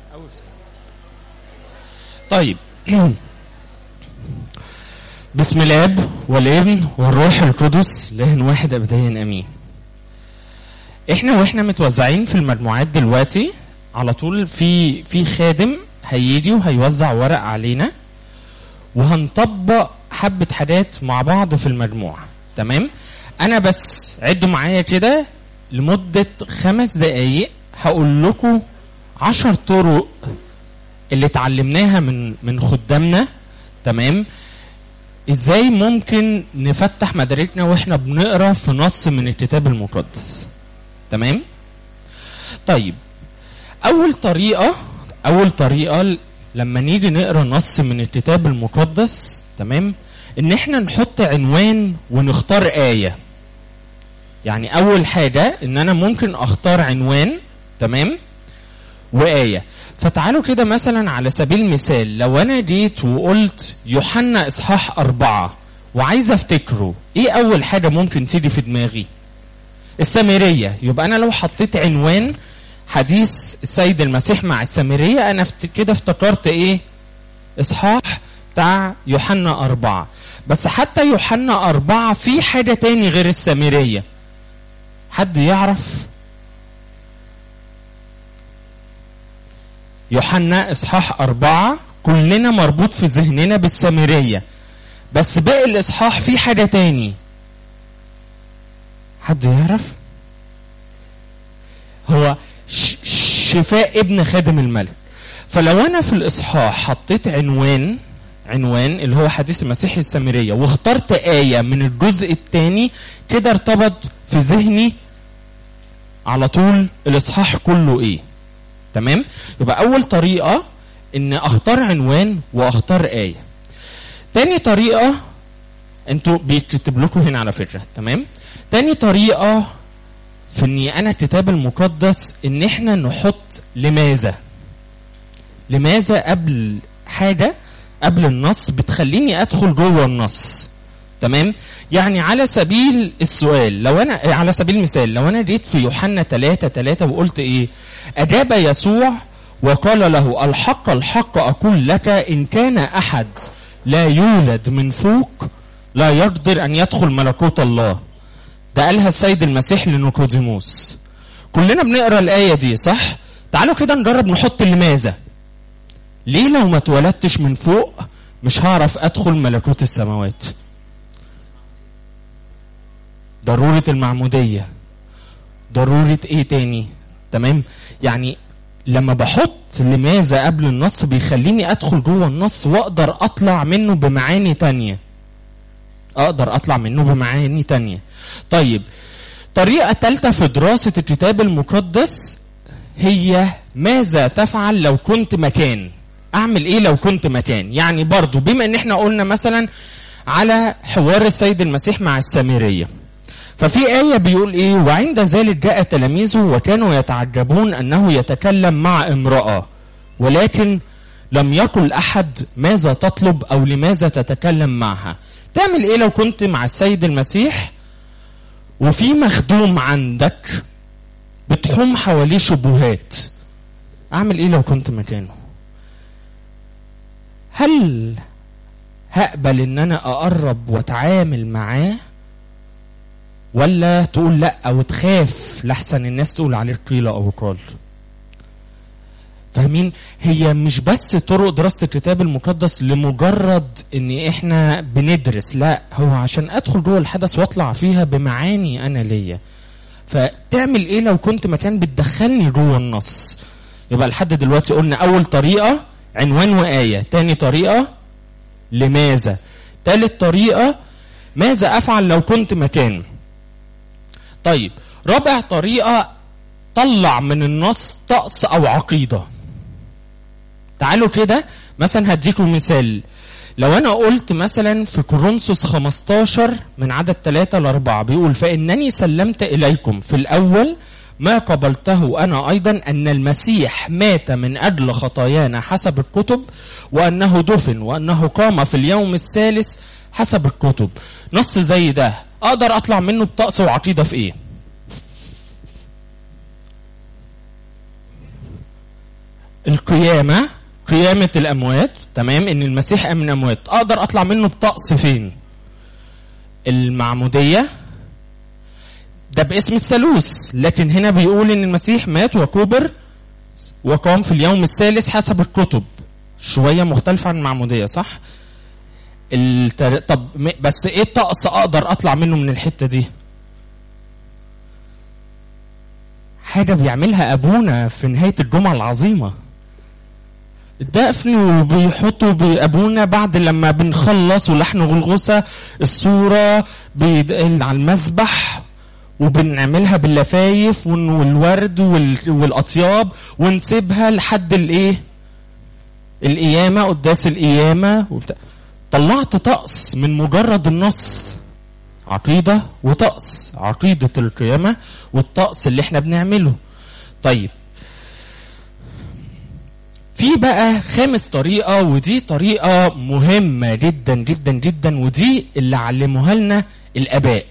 طيب بسم الاب والابن والروح القدس له واحد ابديا امين احنا واحنا متوزعين في المجموعات دلوقتي على طول في في خادم هيجي وهيوزع ورق علينا وهنطبق حبة حاجات مع بعض في المجموعة تمام انا بس عدوا معايا كده لمدة خمس دقايق هقول لكم عشر طرق اللي اتعلمناها من من خدامنا تمام ازاي ممكن نفتح مداركنا واحنا بنقرا في نص من الكتاب المقدس تمام طيب اول طريقه اول طريقه لما نيجي نقرا نص من الكتاب المقدس تمام ان احنا نحط عنوان ونختار ايه يعني اول حاجه ان انا ممكن اختار عنوان تمام وايه فتعالوا كده مثلا على سبيل المثال لو انا جيت وقلت يوحنا اصحاح اربعة وعايز افتكره ايه اول حاجة ممكن تيجي في دماغي السامرية يبقى انا لو حطيت عنوان حديث السيد المسيح مع السامرية انا فت- كده افتكرت ايه اصحاح بتاع يوحنا اربعة بس حتى يوحنا اربعة في حاجة تاني غير السامرية حد يعرف يوحنا اصحاح أربعة كلنا مربوط في ذهننا بالسامرية بس باقي الإصحاح فيه حاجة تاني حد يعرف هو ش- شفاء ابن خادم الملك فلو أنا في الإصحاح حطيت عنوان عنوان اللي هو حديث المسيح السامرية واخترت آية من الجزء الثاني كده ارتبط في ذهني على طول الإصحاح كله إيه تمام يبقى اول طريقه ان اختار عنوان واختار ايه تاني طريقه انتوا بيكتب لكم هنا على فكره تمام تاني طريقه في اني انا الكتاب المقدس ان احنا نحط لماذا لماذا قبل حاجه قبل النص بتخليني ادخل جوه النص تمام يعني على سبيل السؤال لو انا على سبيل المثال لو انا جيت في يوحنا 3 3 وقلت ايه اجاب يسوع وقال له الحق الحق اقول لك ان كان احد لا يولد من فوق لا يقدر ان يدخل ملكوت الله ده قالها السيد المسيح لنيقوديموس كلنا بنقرا الايه دي صح تعالوا كده نجرب نحط لماذا ليه لو ما اتولدتش من فوق مش هعرف ادخل ملكوت السماوات ضرورة المعمودية ضرورة ايه تاني تمام يعني لما بحط لماذا قبل النص بيخليني ادخل جوه النص واقدر اطلع منه بمعاني تانية اقدر اطلع منه بمعاني تانية طيب طريقة تالتة في دراسة الكتاب المقدس هي ماذا تفعل لو كنت مكان اعمل ايه لو كنت مكان يعني برضو بما ان احنا قلنا مثلا على حوار السيد المسيح مع السامريه ففي آية بيقول إيه وعند ذلك جاء تلاميذه وكانوا يتعجبون أنه يتكلم مع امرأة ولكن لم يقل أحد ماذا تطلب أو لماذا تتكلم معها تعمل إيه لو كنت مع السيد المسيح وفي مخدوم عندك بتحوم حواليه شبهات أعمل إيه لو كنت مكانه هل هقبل ان انا اقرب واتعامل معاه ولا تقول لا او تخاف لحسن الناس تقول عليك قيل او قال فاهمين هي مش بس طرق دراسه الكتاب المقدس لمجرد ان احنا بندرس لا هو عشان ادخل جوه الحدث واطلع فيها بمعاني انا ليا فتعمل ايه لو كنت مكان بتدخلني جوه النص يبقى لحد دلوقتي قلنا اول طريقه عنوان وايه تاني طريقه لماذا تالت طريقه ماذا افعل لو كنت مكانه طيب رابع طريقة طلع من النص طقس أو عقيدة تعالوا كده مثلا هديكم مثال لو أنا قلت مثلا في كورنثوس 15 من عدد 3 ل 4 بيقول فإنني سلمت إليكم في الأول ما قبلته أنا أيضا أن المسيح مات من أجل خطايانا حسب الكتب وأنه دفن وأنه قام في اليوم الثالث حسب الكتب نص زي ده أقدر أطلع منه بطقس وعقيدة في إيه القيامة قيامة الأموات تمام إن المسيح قام من الأموات أقدر أطلع منه بطقس فين؟ المعمودية ده باسم الثالوث لكن هنا بيقول إن المسيح مات وكبر وقام في اليوم الثالث حسب الكتب شوية مختلفة عن المعمودية صح؟ التر... طب م- بس ايه الطقس اقدر اطلع منه من الحتة دي؟ حاجة بيعملها ابونا في نهاية الجمعة العظيمة الدفن وبيحطوا بابونا بعد لما بنخلص ولحن غلغسة الصورة بيتقل على المسبح وبنعملها باللفايف ون- والورد وال- والاطياب ونسيبها لحد الايه؟ القيامة قداس القيامة وبتاع طلعت طقس من مجرد النص عقيدة وطقس عقيدة القيامة والطقس اللي احنا بنعمله طيب في بقى خامس طريقة ودي طريقة مهمة جدا جدا جدا ودي اللي علموها لنا الآباء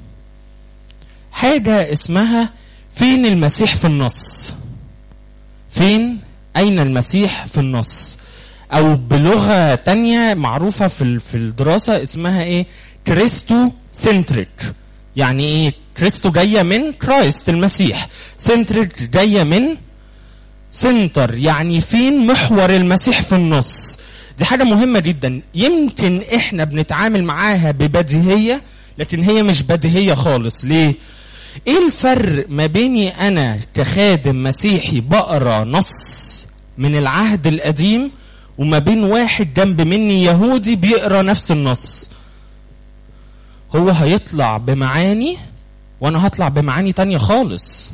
حاجة اسمها فين المسيح في النص فين أين المسيح في النص او بلغه تانية معروفه في ال- في الدراسه اسمها ايه كريستو سنتريك يعني ايه كريستو جايه من كرايست المسيح سنتريك جايه من سنتر يعني فين محور المسيح في النص دي حاجه مهمه جدا يمكن احنا بنتعامل معاها ببديهيه لكن هي مش بديهيه خالص ليه ايه الفرق ما بيني انا كخادم مسيحي بقرا نص من العهد القديم وما بين واحد جنب مني يهودي بيقرا نفس النص هو هيطلع بمعاني وانا هطلع بمعاني تانية خالص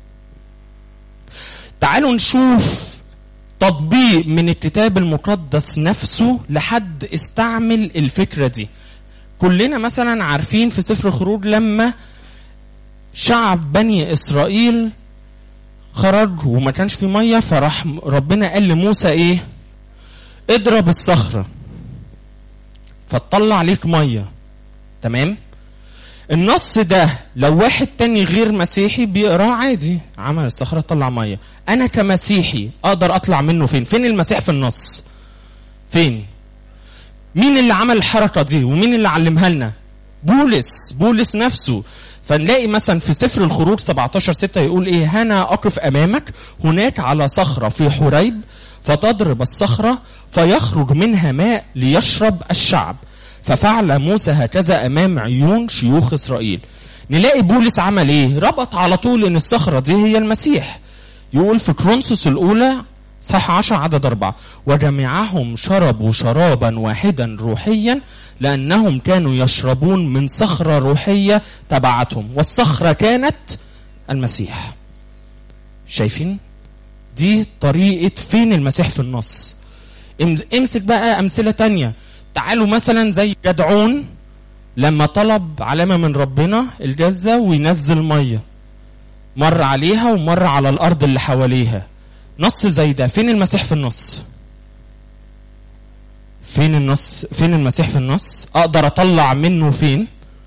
تعالوا نشوف تطبيق من الكتاب المقدس نفسه لحد استعمل الفكرة دي كلنا مثلا عارفين في سفر الخروج لما شعب بني اسرائيل خرج وما كانش في ميه فراح ربنا قال لموسى ايه اضرب الصخره فتطلع عليك ميه تمام النص ده لو واحد تاني غير مسيحي بيقراه عادي عمل الصخره طلع ميه انا كمسيحي اقدر اطلع منه فين فين المسيح في النص فين مين اللي عمل الحركه دي ومين اللي علمها لنا بولس بولس نفسه فنلاقي مثلا في سفر الخروج 17 6 يقول ايه هنا اقف امامك هناك على صخره في حريب فتضرب الصخره فيخرج منها ماء ليشرب الشعب ففعل موسى هكذا امام عيون شيوخ اسرائيل نلاقي بولس عمل ايه ربط على طول ان الصخره دي هي المسيح يقول في كرونسوس الاولى صح 10 عدد أربعة وجميعهم شربوا شرابا واحدا روحيا لأنهم كانوا يشربون من صخرة روحية تبعتهم والصخرة كانت المسيح شايفين دي طريقة فين المسيح في النص ام- امسك بقى أمثلة تانية تعالوا مثلا زي جدعون لما طلب علامة من ربنا الجزة وينزل مية مر عليها ومر على الأرض اللي حواليها نص زي ده فين المسيح في النص فين النص فين المسيح في النص اقدر اطلع منه فين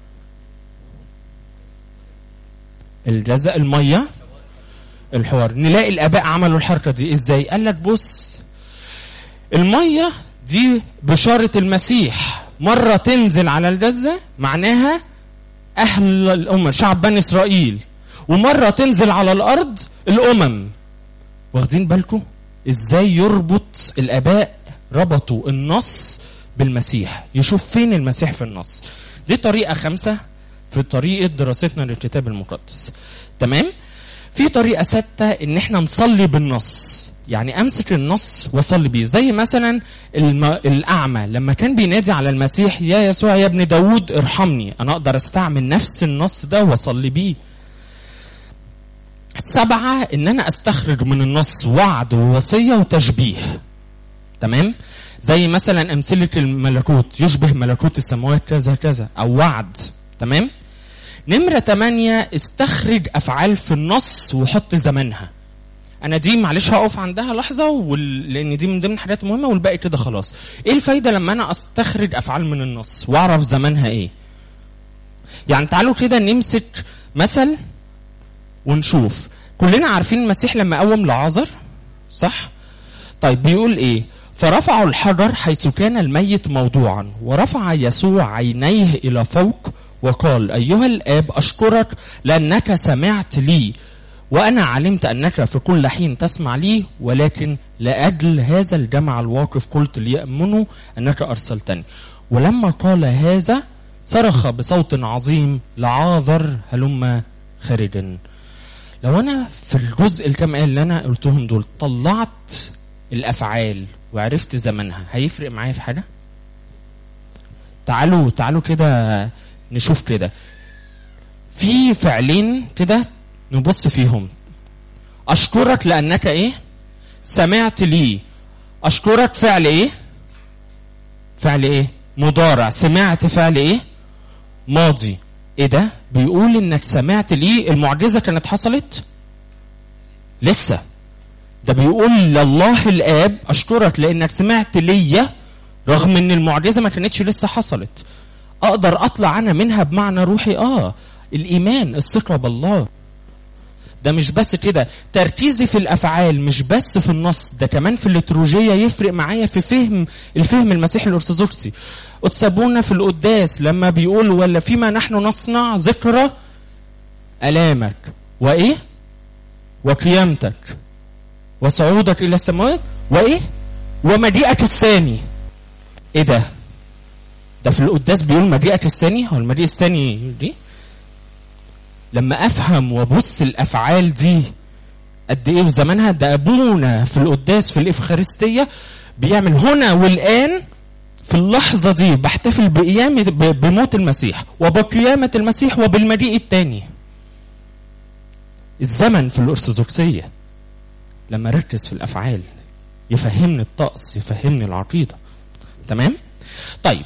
الجزاء الميه الحوار نلاقي الاباء عملوا الحركه دي ازاي قال لك بص الميه دي بشاره المسيح مره تنزل على الجزه معناها اهل الامم شعب بني اسرائيل ومره تنزل على الارض الامم واخدين بالكم ازاي يربط الاباء ربطوا النص بالمسيح يشوف فين المسيح في النص دي طريقه خمسه في طريقه دراستنا للكتاب المقدس تمام في طريقه سته ان احنا نصلي بالنص يعني امسك النص واصلي بيه زي مثلا الم... الاعمى لما كان بينادي على المسيح يا يسوع يا ابن داود ارحمني انا اقدر استعمل نفس النص ده واصلي بيه سبعة ان انا استخرج من النص وعد ووصية وتشبيه تمام زي مثلا امثلة الملكوت يشبه ملكوت السماوات كذا كذا او وعد تمام نمرة تمانية استخرج افعال في النص وحط زمنها انا دي معلش هقف عندها لحظة وال... لان دي من ضمن الحاجات المهمة والباقي كده خلاص ايه الفايدة لما انا استخرج افعال من النص واعرف زمنها ايه يعني تعالوا كده نمسك مثل ونشوف كلنا عارفين المسيح لما قوم لعازر صح طيب بيقول ايه فرفعوا الحجر حيث كان الميت موضوعا ورفع يسوع عينيه الى فوق وقال ايها الاب اشكرك لانك سمعت لي وانا علمت انك في كل حين تسمع لي ولكن لاجل هذا الجمع الواقف قلت ليامنوا انك ارسلتني ولما قال هذا صرخ بصوت عظيم لعاذر هلم خارجا لو انا في الجزء الكام آية اللي انا قلتهم دول طلعت الافعال وعرفت زمنها هيفرق معايا في حاجه تعالوا تعالوا كده نشوف كده في فعلين كده نبص فيهم اشكرك لانك ايه سمعت لي اشكرك فعل ايه فعل ايه مضارع سمعت فعل ايه ماضي ايه ده بيقول انك سمعت لي المعجزه كانت حصلت لسه ده بيقول لله الاب اشكرك لانك سمعت ليا رغم ان المعجزه ما كانتش لسه حصلت اقدر اطلع انا منها بمعنى روحي اه الايمان الثقه بالله ده مش بس كده تركيزي في الافعال مش بس في النص ده كمان في الليتروجيه يفرق معايا في فهم الفهم المسيحي الارثوذكسي اتسابونا في القداس لما بيقول ولا فيما نحن نصنع ذكرى الامك وايه وقيامتك وصعودك الى السماوات وايه ومجيئك الثاني ايه ده ده في القداس بيقول مجيئك الثاني هو المجيء الثاني دي لما افهم وابص الافعال دي قد ايه وزمانها ده ابونا في القداس في الافخارستيه بيعمل هنا والان في اللحظه دي بحتفل بقيامه بموت المسيح وبقيامه المسيح وبالمجيء الثاني الزمن في الارثوذكسيه لما ركز في الافعال يفهمني الطقس يفهمني العقيده تمام طيب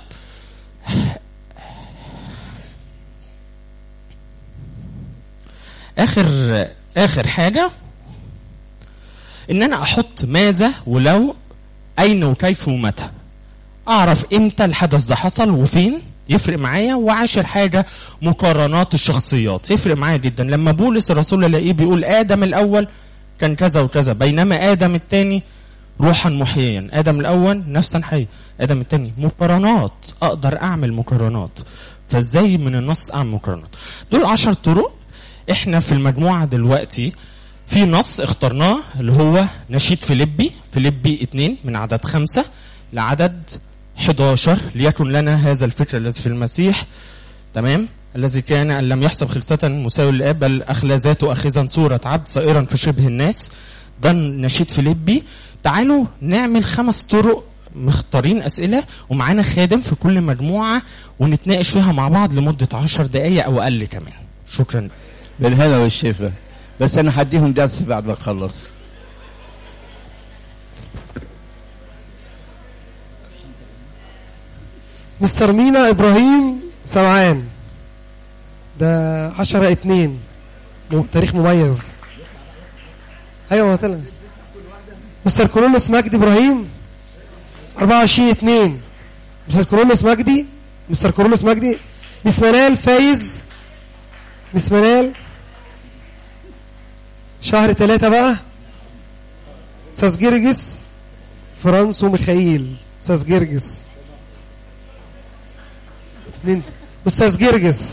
اخر اخر حاجه ان انا احط ماذا ولو اين وكيف ومتى اعرف امتى الحدث ده حصل وفين يفرق معايا وعاشر حاجة مقارنات الشخصيات يفرق معايا جدا لما بولس الرسول الاقيه بيقول آدم الأول كان كذا وكذا بينما آدم الثاني روحا محييا آدم الأول نفسا حيا آدم الثاني مقارنات أقدر أعمل مقارنات فازاي من النص أعمل مقارنات دول عشر طرق احنا في المجموعة دلوقتي في نص اخترناه اللي هو نشيد فيليبي فيليبي اتنين من عدد خمسة لعدد 11 ليكن لنا هذا الفكر الذي في المسيح تمام الذي كان ان لم يحسب خلسة مساوي للاب بل اخلى ذاته اخذا صورة عبد صائرا في شبه الناس ده نشيد فيليبي تعالوا نعمل خمس طرق مختارين اسئله ومعانا خادم في كل مجموعه ونتناقش فيها مع بعض لمده 10 دقائق او اقل كمان شكرا بالهنا والشفا بس انا هديهم درس بعد ما اخلص مستر مينا ابراهيم سمعان ده عشرة اتنين م- تاريخ مميز ايوه طلع مستر كولوموس مجدي ابراهيم 24 اتنين مستر كولوموس مجدي مستر كولوموس مجدي مس منال فايز مس منال شهر ثلاثة بقى استاذ جرجس فرانسو ميخائيل استاذ جرجس اتنين استاذ جرجس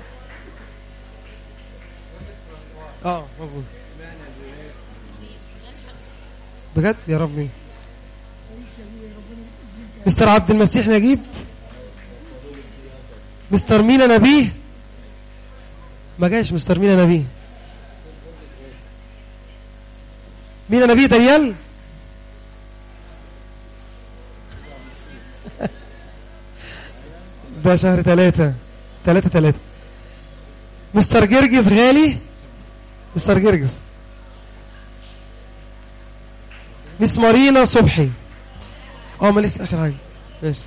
اه موجود بجد يا ربي مستر عبد المسيح نجيب مستر مينا نبيه ما جاش مستر مينا نبيه مينا نبيه دانيال ده شهر ثلاثة ثلاثة ثلاثة مستر جرجس غالي مستر جرجس مس مارينا صبحي اه ما لسه اخر حاجه ماشي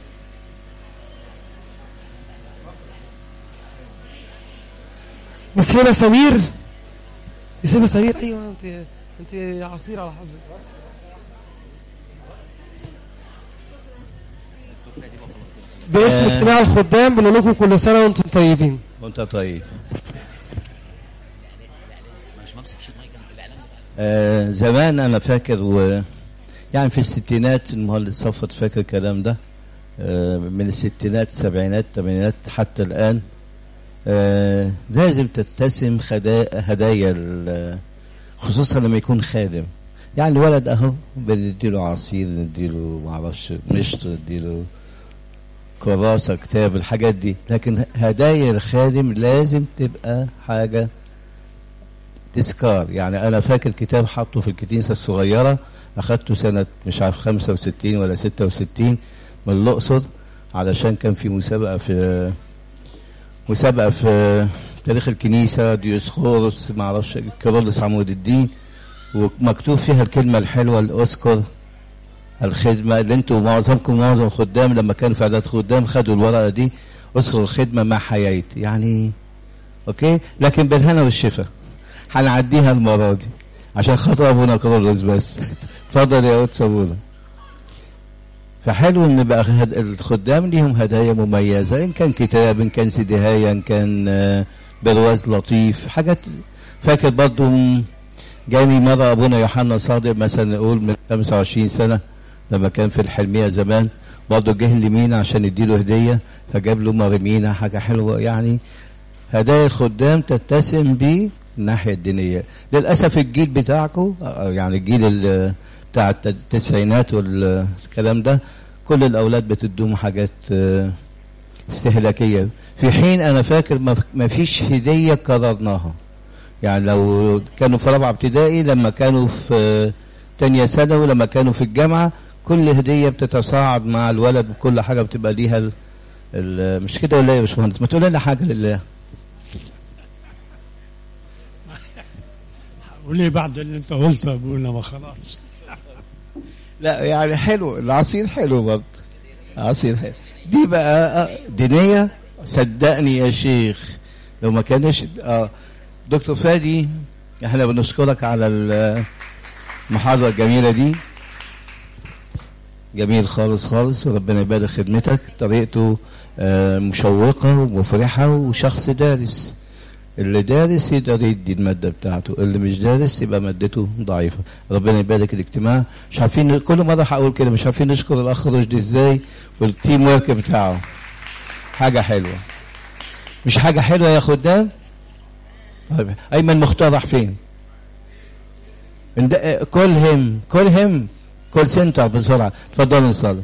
مس هبه سمير مس هبه سمير ايوه انت انت عصير على حظك باسم آه. اجتماع الخدام بنقول لكم كل سنه وانتم طيبين وانت طيب آه زمان انا فاكر و يعني في الستينات المهندس صفت فاكر الكلام ده آه، من الستينات السبعينات الثمانينات حتى الآن آه، لازم تتسم خدا- هدايا ال- خصوصا لما يكون خادم يعني الولد اهو بنديله عصير نديله معرفش مشط نديله كراسة كتاب الحاجات دي لكن هدايا الخادم لازم تبقى حاجة تذكار يعني أنا فاكر كتاب حطه في الكنيسة الصغيرة أخدته سنة مش عارف 65 ولا 66 من الأقصر علشان كان في مسابقة في مسابقة في تاريخ الكنيسة ديوسخورس معرفش كيرلس عمود الدين ومكتوب فيها الكلمة الحلوة اللي أذكر الخدمة اللي انتوا معظمكم معظم خدام لما كانوا في اعداد خدام خدوا الورقة دي اذكر الخدمة ما حييت يعني اوكي لكن بالهنا والشفا هنعديها المرة دي عشان خاطر ابونا كرولوس بس اتفضل يا قدس ابونا فحلو ان بقى هد- الخدام ليهم هدايا مميزة ان كان كتاب ان كان سيديهاية ان كان آه، برواز لطيف حاجات فاكر برضو م- جاني مرة ابونا يوحنا صادق مثلا نقول من 25 سنة لما كان في الحلمية زمان برضه جه لمينا عشان يديله هدية فجاب له مرمينا حاجة حلوة يعني هدايا الخدام تتسم بالناحية الدينية للأسف الجيل بتاعكم يعني الجيل ال- بتاع الت- التسعينات والكلام ده كل الأولاد بتدوم حاجات آه، استهلاكية في حين أنا فاكر ما- ما فيش هدية قررناها يعني لو كانوا في رابعة ابتدائي لما كانوا في آه، تانية ثانوي لما كانوا في الجامعة كل هدية بتتصاعد مع الولد وكل حاجة بتبقى ليها ال... ال... مش كده ولا ايه يا باشمهندس ما تقول لنا حاجة لله وليه بعد اللي انت قلته يا ابونا ما خلاص لا يعني حلو العصير حلو برضه عصير حلو دي بقى آه، دينية صدقني يا شيخ لو ما كانش اه دكتور فادي احنا بنشكرك على المحاضرة الجميلة دي جميل خالص خالص وربنا يبارك خدمتك طريقته آه، مشوقة ومفرحة وشخص دارس اللي دارس يقدر يدي المادة بتاعته اللي مش دارس يبقى مادته ضعيفة ربنا يبارك الاجتماع مش عارفين كل مرة هقول كده مش عارفين نشكر الأخ رشدي ازاي والتيم ورك بتاعه حاجة حلوة مش حاجة حلوة يا خدام طيب أيمن مختار راح فين اند- كلهم كلهم كل سنتر بسرعة اتفضلوا نصلي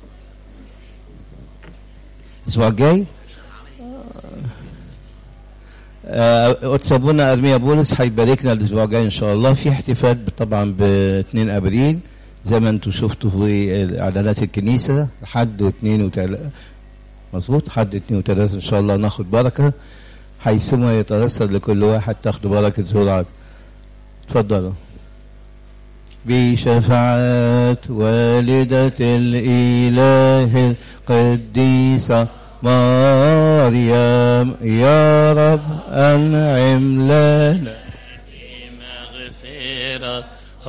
الأسبوع الجاي آه، قدس ابونا ارميا بولس هيباركنا الاسبوع الجاي ان شاء الله في احتفال طبعا ب 2 ابريل زي ما انتم شفتوا في اعلانات الكنيسه حد واثنين وثلاثه مظبوط حد اثنين وثلاثه ان شاء الله ناخد بركه حيثما يترسل لكل واحد تاخدوا بركه زرعه اتفضلوا بشفاعة والدة الإله القديسة مريم يا رب أنعم لنا مغفرة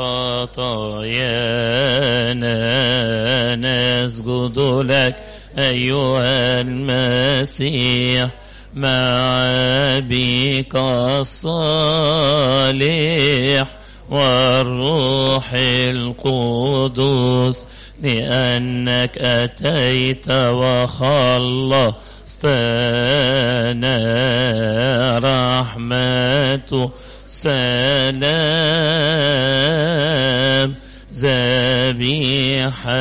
خطايانا نسجد لك أيها المسيح مع أبيك الصالح والروح القدس لأنك أتيت وخلصتنا رحمة سلام ذبيحة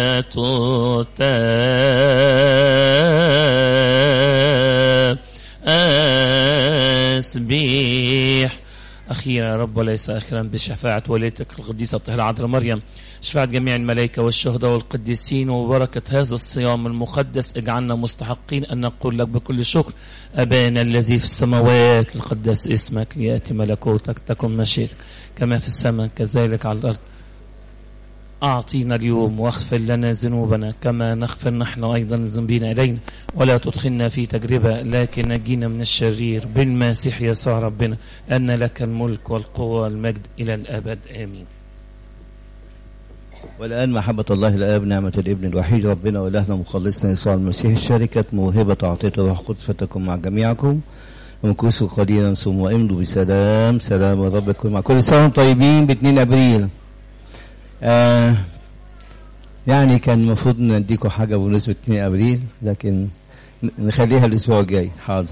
أسبيح أخيرا يا رب وليس آخرا بشفاعة والدتك القديسة الطاهرة عذراء مريم شفاعة جميع الملائكة والشهداء والقديسين وبركة هذا الصيام المقدس اجعلنا مستحقين أن نقول لك بكل شكر أبانا الذي في السماوات القدس اسمك ليأتي ملكوتك تكن مشيئتك كما في السماء كذلك على الأرض أعطينا اليوم واغفر لنا ذنوبنا كما نغفر نحن أيضا ذنبين إلينا ولا تدخلنا في تجربة لكن نجينا من الشرير بالمسيح يسوع ربنا أن لك الملك والقوة والمجد إلى الأبد آمين والآن محبة الله الآب نعمة الابن الوحيد ربنا وإلهنا مخلصنا يسوع المسيح شركة موهبة عطية الروح القدس فتكن مع جميعكم ومكوسوا قليلا ثم امضوا بسلام سلام الرب يكون مع كل سنة وانتم طيبين ب 2 ابريل آه يعني كان المفروض نديكم حاجة بمناسبة 2 أبريل لكن ن- نخليها الأسبوع الجاي حاضر